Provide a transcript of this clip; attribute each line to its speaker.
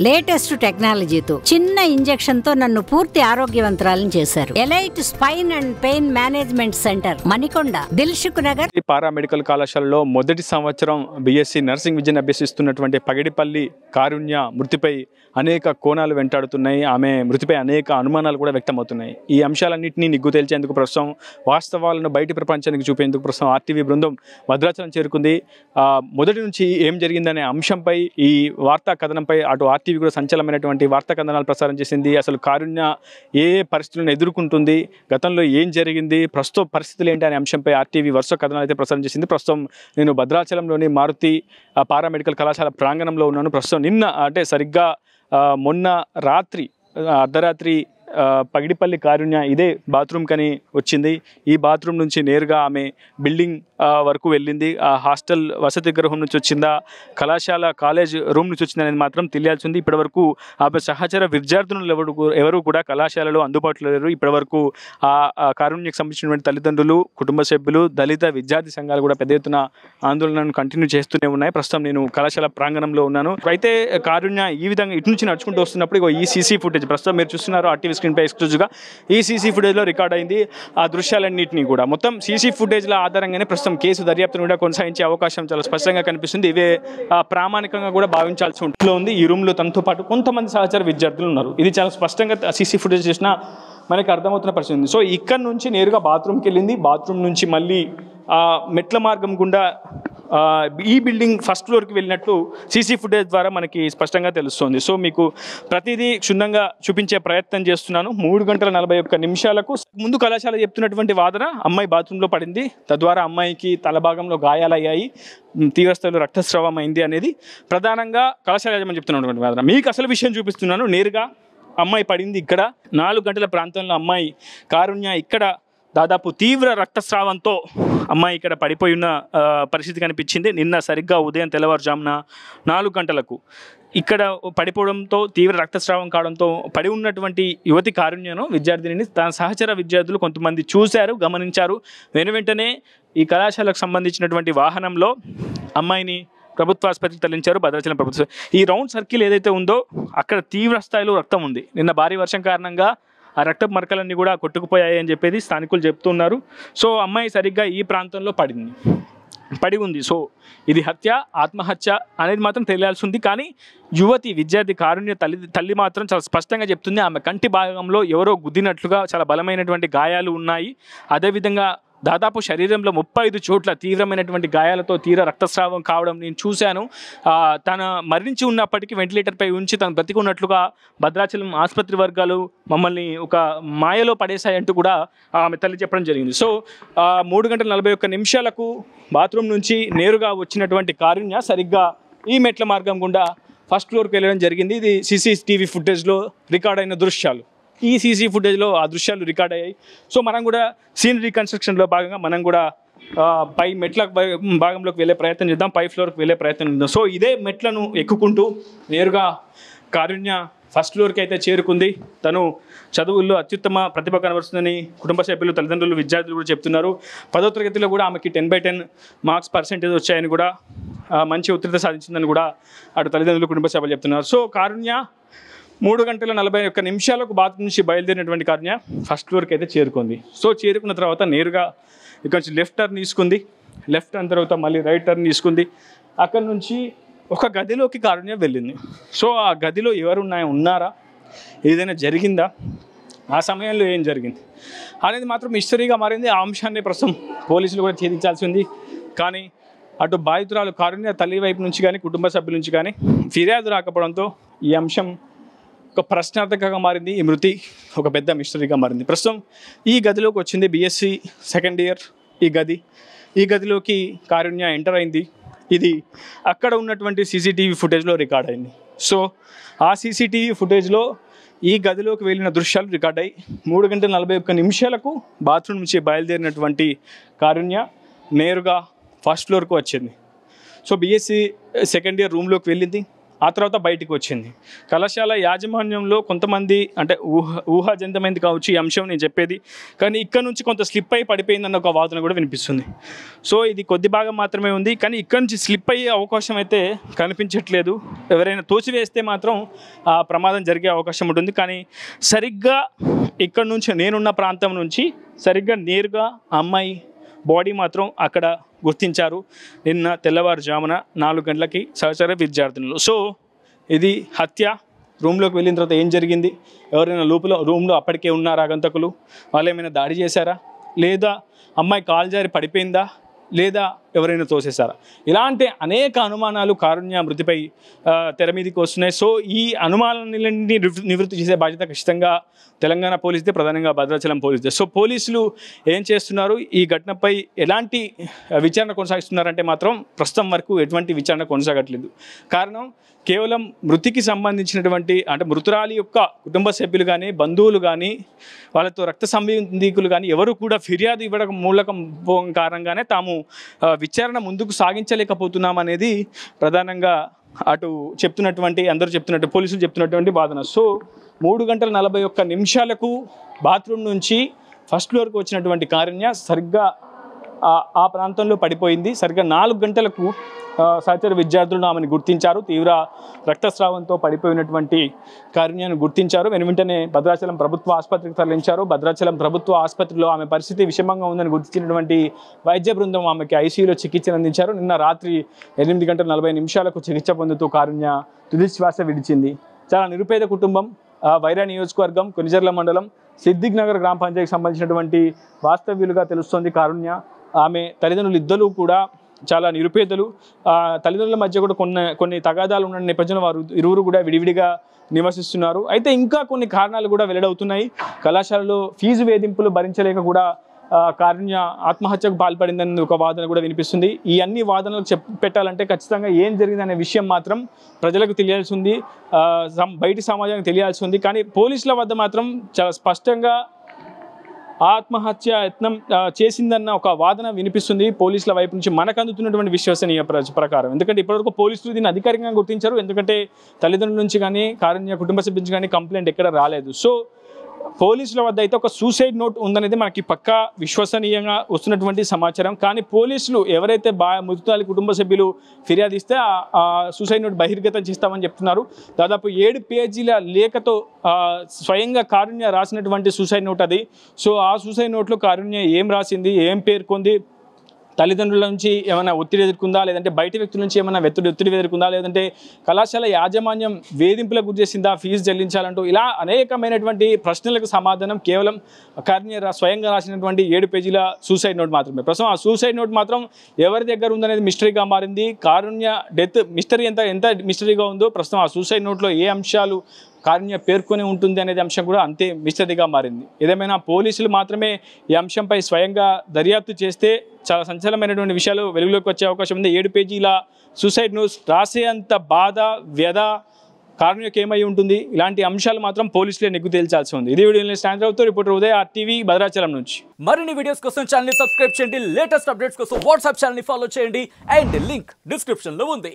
Speaker 1: latest టెక్నాలజీతో చిన్న injection తో నన్ను పూర్తి ఆరోగ్యవంతురాలను చేశారు elite spine and pain management centre Manikonda Dilsukhnagar
Speaker 2: ఈ పారామెడికల్ కళాశాలలో మొదటి సంవత్సరం బీఎస్సీ నర్సింగ్ విద్యను అభ్యసిస్తున్నటువంటి పగిడిపల్లి కారుణ్య మృతిపై అనేక కోణాలు వెంటాడుతున్నాయి ఆమె మృతిపై అనేక అనుమానాలు కూడా వ్యక్తమవుతున్నాయి ఈ అంశాలన్నింటినీ నిగ్గు తేల్చేందుకు ప్రస్తుతం వాస్తవాలను బయటి ప్రపంచానికి చూపేందుకు ప్రస్తుతం ఆర్టీవీ బృందం భద్రాచలం చేరుకుంది ఆ, మొదటి నుంచి ఏం జరిగిందనే అంశంపై ఈ వార్తా కథనంపై అటు ఆర్టీవీ కూడా సంచలనమైనటువంటి వార్తా కథనాలు ప్రసారం చేసింది అసలు కారుణ్య ఏ ఏ పరిస్థితులను ఎదుర్కొంటుంది గతంలో ఏం జరిగింది ప్రస్తుత పరిస్థితులు ఏంటి అనే అంశంపై ఆర్టీవీ వరుస కథనాలు అయితే ప్రసారం చేసింది ప్రస్తుతం నేను భద్రాచలంలోని మారుతి ఆ, పారామెడికల్ కళాశాల ప్రాంగణంలో ఉన్నాను ప్రస్తుతం నిన్న అంటే సరిగ్గా ఆ, మొన్న రాత్రి ఆ, అర్ధరాత్రి ఆ, పగిడిపల్లి కారుణ్య ఇదే బాత్రూమ్ కని వచ్చింది ఈ బాత్రూమ్ నుంచి నేరుగా ఆమె బిల్డింగ్ ఆ, వరకు వెళ్ళింది ఆ హాస్టల్ వసతి గృహం నుంచి వచ్చిందా కళాశాల కాలేజ్ రూమ్ నుంచి వచ్చింది అనేది మాత్రం తెలియాల్సి ఉంది ఇప్పటివరకు ఆమె సహచర విద్యార్థులు ఎవరు కూ- ఎవరు కూడా కళాశాలలో అందుబాటులో లేరు ఇప్పటివరకు ఆ ఆ కారుణ్యకు సంబంధించినటువంటి తల్లిదండ్రులు కుటుంబ సభ్యులు దళిత విద్యార్థి సంఘాలు కూడా పెద్ద ఎత్తున ఆందోళనను కంటిన్యూ చేస్తూనే ఉన్నాయి ప్రస్తుతం నేను కళాశాల ప్రాంగణంలో ఉన్నాను అయితే కారుణ్య ఈ విధంగా ఇటు నుంచి నడుచుకుంటూ వస్తున్నప్పుడు ఇగో ఈ సీసీ ఫుటేజ్ ప్రస్తుతం మీరు చూస్తున్నారు ఆర్టీవీ స్క్రీన్ పై ఎక్స్క్లూజివ్గా ఈ సీసీ ఫుటేజ్లో రికార్డ్ అయింది ఆ దృశ్యాలన్నింటినీ కూడా మొత్తం సీసీ ఫుటేజ్ల ఆధారంగానే ప్రస్తుతం కేసు దర్యాప్తును కూడా కొనసాగించే అవకాశం చాలా స్పష్టంగా కనిపిస్తుంది ఇవే ఆ, ప్రామాణికంగా కూడా భావించాల్సి ఉంటుంది ఉంది ఈ రూమ్లో తనతో పాటు కొంతమంది సహచర విద్యార్థులు ఉన్నారు ఇది చాలా స్పష్టంగా సీసీ ఫుటేజ్ చూసినా మనకి అర్థమవుతున్న పరిస్థితి ఉంది సో ఇక్కడ నుంచి నేరుగా బాత్రూమ్కి వెళ్ళింది బాత్రూమ్ నుంచి మళ్ళీ ఆ మెట్ల మార్గం గుండా ఆ, ఈ బిల్డింగ్ ఫస్ట్ ఫ్లోర్కి వెళ్ళినట్టు సీసీ ఫుటేజ్ ద్వారా మనకి స్పష్టంగా తెలుస్తుంది సో మీకు ప్రతిదీ క్షుణ్ణంగా చూపించే ప్రయత్నం చేస్తున్నాను మూడు గంటల నలభై ఒక్క నిమిషాలకు ముందు కళాశాల చెప్తున్నటువంటి వాదన అమ్మాయి బాత్రూంలో పడింది తద్వారా అమ్మాయికి తల భాగంలో గాయాలయ్యాయి ఉమ్, తీవ్రస్థాయిలో రక్తస్రావం అయింది అనేది ప్రధానంగా కళాశాల యాజమాన్యం చెప్తున్నటువంటి వాదన మీకు అసలు విషయం చూపిస్తున్నాను నేరుగా అమ్మాయి పడింది ఇక్కడ నాలుగు గంటల ప్రాంతంలో అమ్మాయి కారుణ్య ఇక్కడ దాదాపు తీవ్ర రక్తస్రావంతో అమ్మాయి ఇక్కడ పడిపోయి ఉన్న ఆ, పరిస్థితి కనిపించింది నిన్న సరిగ్గా ఉదయం తెల్లవారుజామున నాలుగు గంటలకు ఇక్కడ పడిపోవడంతో తీవ్ర రక్తస్రావం కావడంతో పడి ఉన్నటువంటి యువతి కారుణ్యను విద్యార్థినిని తన సహచర విద్యార్థులు కొంతమంది చూశారు గమనించారు వెను వెంటనే ఈ కళాశాలకు సంబంధించినటువంటి వాహనంలో అమ్మాయిని ప్రభుత్వ ఆసుపత్రికి తరలించారు భద్రాచలం ప్రభుత్వ ఈ రౌండ్ సర్కిల్ ఏదైతే ఉందో అక్కడ తీవ్ర స్థాయిలో రక్తం ఉంది నిన్న భారీ వర్షం కారణంగా ఆ రక్త మరకలన్నీ కూడా కొట్టుకుపోయాయి అని చెప్పేది స్థానికులు చెప్తున్నారు సో అమ్మాయి సరిగ్గా ఈ ప్రాంతంలో పడింది పడి ఉంది సో ఇది హత్య ఆత్మహత్య అనేది మాత్రం తెలియాల్సి ఉంది కానీ యువతి విద్యార్థి కారుణ్య తల్లి తల్లి మాత్రం చాలా స్పష్టంగా చెప్తుంది ఆమె కంటి భాగంలో ఎవరో గుద్దినట్లుగా చాలా బలమైనటువంటి గాయాలు ఉన్నాయి అదేవిధంగా దాదాపు శరీరంలో ముప్పై ఐదు చోట్ల తీవ్రమైనటువంటి గాయాలతో తీవ్ర రక్తస్రావం కావడం నేను చూశాను ఆ, తన మరణించి ఉన్నప్పటికీ వెంటిలేటర్పై ఉంచి తను బ్రతికున్నట్లుగా భద్రాచలం ఆసుపత్రి వర్గాలు మమ్మల్ని ఒక మాయలో పడేశాయంటూ కూడా ఆమె తల్లి చెప్పడం జరిగింది సో ఆ, మూడు గంటల నలభై ఒక్క నిమిషాలకు బాత్రూమ్ నుంచి నేరుగా వచ్చినటువంటి కారుణ్య సరిగ్గా ఈ మెట్ల మార్గం గుండా ఫస్ట్ ఫ్లోర్కి వెళ్ళడం జరిగింది ఇది సీసీటీవీ ఫుటేజ్లో రికార్డ్ అయిన దృశ్యాలు ఈ సీసీ ఫుటేజ్లో ఆ దృశ్యాలు రికార్డ్ అయ్యాయి సో మనం కూడా సీన్ రీకన్స్ట్రక్షన్లో భాగంగా మనం కూడా ఆ, పై మెట్ల భా- భాగంలోకి వెళ్ళే ప్రయత్నం చేద్దాం పై ఫ్లోర్కి వెళ్ళే ప్రయత్నం చేద్దాం సో ఇదే మెట్లను ఎక్కుకుంటూ నేరుగా కారుణ్య ఫస్ట్ ఫ్లోర్కి అయితే చేరుకుంది తను చదువుల్లో అత్యుత్తమ ప్రతిభ కనబరుస్తుందని కుటుంబ సభ్యులు తల్లిదండ్రులు విద్యార్థులు కూడా చెప్తున్నారు పదో తరగతిలో కూడా ఆమెకి ten by ten marks percentage వచ్చాయని కూడా ఆ, మంచి ఉత్తీర్ణత సాధించిందని కూడా అటు తల్లిదండ్రులు కుటుంబ సభ్యులు చెప్తున్నారు సో కారుణ్య మూడు గంటల నలభై ఒక్క నిమిషాలకు బాత్రూమ్ నుంచి బయలుదేరినటువంటి కారుణ్య ఫస్ట్ ఫ్లోర్కి అయితే చేరుకుంది సో చేరుకున్న తర్వాత నేరుగా ఇక్కడ నుంచి లెఫ్ట్ టర్న్ తీసుకుంది లెఫ్ట్ టర్న్ తర్వాత మళ్ళీ రైట్ టర్న్ తీసుకుంది అక్కడ నుంచి ఒక గదిలోకి కారుణ్య వెళ్ళింది సో ఆ గదిలో ఎవరు ఉన్నాయో ఉన్నారా ఏదైనా జరిగిందా ఆ సమయంలో ఏం జరిగింది అనేది మాత్రం మిస్టరీగా మారింది ఆ అంశాన్ని ప్రస్తుతం పోలీసులు కూడా ఛేదించాల్సి ఉంది కానీ అటు బాధితురాలు కారుణ్య తల్లి వైపు నుంచి కానీ కుటుంబ సభ్యుల నుంచి కానీ ఫిర్యాదు రాకపోవడంతో ఈ అంశం ఒక ప్రశ్నార్థకంగా మారింది ఈ మృతి ఒక పెద్ద మిస్టరీగా మారింది ప్రస్తుతం ఈ గదిలోకి వచ్చింది బీఎస్సీ సెకండ్ ఇయర్ ఈ గది ఈ గదిలోకి కారుణ్య ఎంటర్ అయింది ఇది అక్కడ ఉన్నటువంటి సీసీటీవీ ఫుటేజ్లో రికార్డ్ అయింది సో ఆ సీసీటీవీ ఫుటేజ్లో ఈ గదిలోకి వెళ్ళిన దృశ్యాలు రికార్డ్ అయ్యి మూడు గంటల నలభై ఒక్క నిమిషాలకు బాత్రూమ్ నుంచి బయలుదేరినటువంటి కారుణ్య నేరుగా ఫస్ట్ ఫ్లోర్కు వచ్చింది సో బీఎస్సీ సెకండ్ ఇయర్ రూమ్లోకి వెళ్ళింది ఆ తర్వాత బయటికి వచ్చింది కళాశాల యాజమాన్యంలో కొంతమంది అంటే ఊహ ఊహాజనితమైంది కావచ్చు ఈ అంశం నేను చెప్పేది కానీ ఇక్కడ నుంచి కొంత స్లిప్ అయి పడిపోయిందన్న ఒక వాదన కూడా వినిపిస్తుంది సో ఇది కొద్ది భాగం మాత్రమే ఉంది కానీ ఇక్కడ నుంచి స్లిప్ అయ్యే అవకాశం అయితే కనిపించట్లేదు ఎవరైనా తోసివేస్తే మాత్రం ఆ ప్రమాదం జరిగే అవకాశం ఉంటుంది కానీ సరిగ్గా ఇక్కడ నుంచి నేనున్న ప్రాంతం నుంచి సరిగ్గా నేరుగా ఆ అమ్మాయి బాడీ మాత్రం అక్కడ గుర్తించారు నిన్న తెల్లవారుజామున నాలుగు గంటలకి సహచర విద్యార్థినులు సో ఇది హత్య రూమ్లోకి వెళ్ళిన తర్వాత ఏం జరిగింది ఎవరైనా లోపల రూమ్లో అప్పటికే ఉన్నారా ఆగంతకులు వాళ్ళు ఏమైనా దాడి చేశారా లేదా అమ్మాయి కాలు జారి పడిపోయిందా లేదా ఎవరైనా తోసేశారా ఇలాంటి అనేక అనుమానాలు కారుణ్య మృతిపై ఆ, తెర మీదకి వస్తున్నాయి సో ఈ అనుమానాలన్నింటినీ నివృ- నివృత్తి చేసే బాధ్యత ఖచ్చితంగా తెలంగాణ పోలీసుదే ప్రధానంగా భద్రాచలం పోలీసుదే సో పోలీసులు ఏం చేస్తున్నారు ఈ ఘటనపై ఎలాంటి ఆ, విచారణ కొనసాగిస్తున్నారంటే మాత్రం ప్రస్తుతం వరకు ఎటువంటి విచారణ కొనసాగట్లేదు కారణం కేవలం మృతికి సంబంధించినటువంటి అంటే మృతురాలి యొక్క కుటుంబ సభ్యులు కానీ బంధువులు కానీ వాళ్ళతో రక్త సంబంధికులు కానీ ఎవరు కూడా ఫిర్యాదు ఇవ్వడం మూలకం పో- కారణంగానే తాము ఆ, విచారణ ముందుకు సాగించలేకపోతున్నాం అనేది ప్రధానంగా అటు చెప్తున్నటువంటి అందరూ చెప్తున్నట్టు పోలీసులు చెప్తున్నటువంటి వాదన సో మూడు గంటల నలభై ఒక్క నిమిషాలకు బాత్రూమ్ నుంచి ఫస్ట్ ఫ్లోర్కి వచ్చినటువంటి కారుణ్య సరిగ్గా ఆ- ఆ ప్రాంతంలో పడిపోయింది సరిగ్గా నాలుగు గంటలకు ఆ, సహచర విద్యార్థులను ఆమెను గుర్తించారు తీవ్ర రక్తస్రావంతో పడిపోయినటువంటి కారుణ్యాన్ని గుర్తించారు వెను వెంటనే భద్రాచలం ప్రభుత్వ ఆసుపత్రికి తరలించారు భద్రాచలం ప్రభుత్వ ఆసుపత్రిలో ఆమె పరిస్థితి విషమంగా ఉందని గుర్తించినటువంటి వైద్య బృందం ఆమెకి ఐసీయూలో చికిత్సను అందించారు నిన్న రాత్రి ఎనిమిది గంటల నలభై నిమిషాలకు చికిత్స పొందుతూ కారుణ్య తుది శ్వాస విడిచింది చాలా నిరుపేద కుటుంబం ఆ, వైరా నియోజకవర్గం కొనిజర్ల మండలం సిద్దిక్ నగర్ గ్రామ పంచాయతీకి సంబంధించినటువంటి వాస్తవ్యులుగా తెలుస్తోంది కారుణ్య ఆమె తల్లిదండ్రులు ఇద్దరు కూడా చాలా నిరుపేదలు ఆ, తల్లిదండ్రుల మధ్య కూడా కొన్ని కొన్ని తగాదాలు ఉన్న నేపథ్యంలో వారు ఇరువురు కూడా విడివిడిగా నివసిస్తున్నారు అయితే ఇంకా కొన్ని కారణాలు కూడా వెల్లడవుతున్నాయి కళాశాలలో ఫీజు వేధింపులు భరించలేక కూడా ఆ, కారుణ్య ఆత్మహత్యకు పాల్పడిందని ఒక వాదన కూడా వినిపిస్తుంది ఈ అన్ని వాదనలు చెప్ పెట్టాలంటే ఖచ్చితంగా ఏం జరిగిందనే విషయం మాత్రం ప్రజలకు తెలియాల్సి ఉంది ఆ, సం- బయటి సమాజానికి తెలియాల్సి ఉంది కానీ పోలీసుల వద్ద మాత్రం చాలా స్పష్టంగా ఆత్మహత్య యత్నం ఆ, చేసిందన్న ఒక వాదన వినిపిస్తుంది పోలీసుల వైపు నుంచి మనకు అందుతున్నటువంటి విశ్వసనీయ ప్ర- ప్రకారం ఎందుకంటే ఇప్పటివరకు పోలీసులు దీన్ని అధికారికంగా గుర్తించారు ఎందుకంటే తల్లిదండ్రుల నుంచి కానీ కారుణ్య కుటుంబ సభ్యుల నుంచి కానీ కంప్లైంట్ ఎక్కడ రాలేదు సో పోలీసుల వద్ద అయితే ఒక సూసైడ్ నోట్ ఉందనేది మనకి పక్కా విశ్వసనీయంగా వస్తున్నటువంటి సమాచారం కానీ పోలీసులు ఎవరైతే బా మృతురాలి కుటుంబ సభ్యులు ఫిర్యాదు ఇస్తే ఆ- ఆ సూసైడ్ నోట్ బహిర్గతం చేస్తామని చెప్తున్నారు దాదాపు ఏడు పేజీల లేఖతో ఆ, స్వయంగా కారుణ్య రాసినటువంటి సూసైడ్ నోట్ అది సో ఆ సూసైడ్ నోట్లో కారుణ్య ఏం రాసింది ఏం పేర్కొంది తల్లిదండ్రుల నుంచి ఏమైనా ఒత్తిడి ఎదుర్కొందా లేదంటే బయట వ్యక్తుల నుంచి ఏమైనా ఒత్తిడి ఒత్తిడి ఎదుర్కొందా లేదంటే కళాశాల యాజమాన్యం వేధింపులకు గురి చేసిందా ఫీజు చెల్లించాలంటూ ఇలా అనేకమైనటువంటి ప్రశ్నలకు సమాధానం కేవలం కారుణ్య రా- స్వయంగా రాసినటువంటి ఏడు పేజీల సూసైడ్ నోట్ మాత్రమే ప్రస్తుతం ఆ సూసైడ్ నోట్ మాత్రం ఎవరి దగ్గర ఉందనేది మిస్టరీగా మారింది కారుణ్య డెత్ మిస్టరీ ఎంత ఎంత మిస్టరీగా ఉందో ప్రస్తుతం ఆ సూసైడ్ నోట్లో ఏ అంశాలు కారుణ్య పేర్కొని ఉంటుంది అనేది అంశం కూడా అంతే మిస్టరీగా మారింది ఏదేమైనా పోలీసులు మాత్రమే ఈ అంశంపై స్వయంగా దర్యాప్తు చేస్తే చాలా సంచలనమైనటువంటి విషయాలు వెలుగులోకి వచ్చే అవకాశం ఉంది ఏడు పేజీల సూసైడ్ న్యూస్ రాసేంత బాధ వ్యధ కారుణ్యకి ఏమై ఉంటుంది ఇలాంటి అంశాలు మాత్రం పోలీసులే నెగ్గు తేల్చాల్సి ఉంది ఇది వీడియో స్టాండ్ అవుతూ రిపోర్టర్ ఉదయ్ ఆర్టీవీ భద్రాచలం నుంచి
Speaker 3: మరిన్ని వీడియోస్ కోసం ఛానల్ ని సబ్స్క్రైబ్ చేయండి లేటెస్ట్ అప్డేట్స్ కోసం వాట్సాప్ ఛానల్ ని ఫాలో చేయండి అండ్ లింక్ డిస్క్రిప్షన్ లో ఉంది